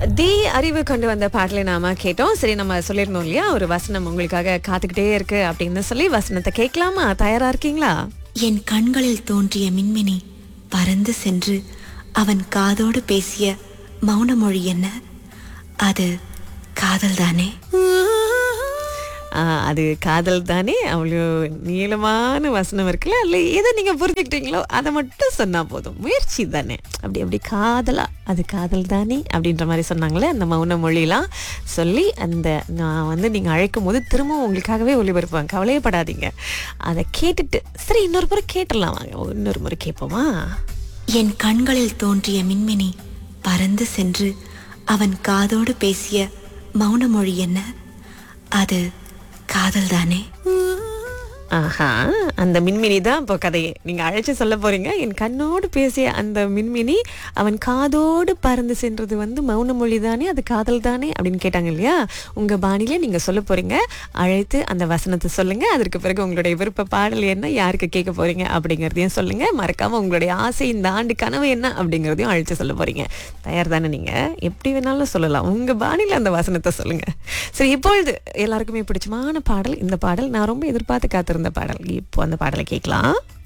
தி அறிவு கொண்டு வந்த பாடலை நாம கேட்டோம் சரி நம்ம சொல்லியிருந்தோம் இல்லையா ஒரு வசனம் உங்களுக்காக காத்துக்கிட்டே இருக்கு அப்படின்னு சொல்லி வசனத்தை கேட்கலாமா தயாரா இருக்கீங்களா என் கண்களில் தோன்றிய மின்மினி பறந்து சென்று அவன் காதோடு பேசிய மௌன மொழி என்ன அது காதல்தானே ஆ, அது காதல் தானே அவ்வளோ நீளமான வசனம் இருக்குல்ல இல்லை எதை நீங்க புரிஞ்சுக்கிட்டீங்களோ அதை மட்டும் சொன்னா போதும் முயற்சி தானே அப்படி அப்படி காதலா அது காதல் தானே அப்படின்ற மாதிரி சொன்னாங்களே அந்த மௌன மொழியெல்லாம் சொல்லி அந்த நான் வந்து நீங்க அழைக்கும் போது திரும்பவும் உங்களுக்காகவே ஒளிபரப்புவாங்க கவலையப்படாதீங்க அதை கேட்டுட்டு சரி இன்னொரு முறை கேட்டுடலாம் வாங்க இன்னொரு முறை கேட்போமா என் கண்களில் தோன்றிய மின்மினி பறந்து சென்று அவன் காதோடு பேசிய மௌன மொழி என்ன அது காதல்தானே ஆஹா அந்த மின்மினி தான் இப்போ கதையே நீங்க அழைச்சு சொல்ல போறீங்க என் கண்ணோடு பேசிய அந்த மின்மினி அவன் காதோடு பறந்து சென்றது வந்து மௌன மொழி தானே அது காதல் தானே அப்படின்னு கேட்டாங்க இல்லையா உங்க பாணியில நீங்க சொல்ல போறீங்க அழைத்து அந்த வசனத்தை சொல்லுங்க அதற்கு பிறகு உங்களுடைய விருப்ப பாடல் என்ன யாருக்கு கேட்க போறீங்க அப்படிங்கறதையும் சொல்லுங்க மறக்காம உங்களுடைய ஆசை இந்த ஆண்டு கனவு என்ன அப்படிங்கறதையும் அழைச்சு சொல்ல போறீங்க தயார் தானே நீங்க எப்படி வேணாலும் சொல்லலாம் உங்க பாணியில அந்த வசனத்தை சொல்லுங்க சரி இப்பொழுது எல்லாருக்குமே பிடிச்சமான பாடல் இந்த பாடல் நான் ரொம்ப எதிர்பார்த்து காத்திருந்த பாடல் இப்போ அந்த பாடலை கேட்கலாம்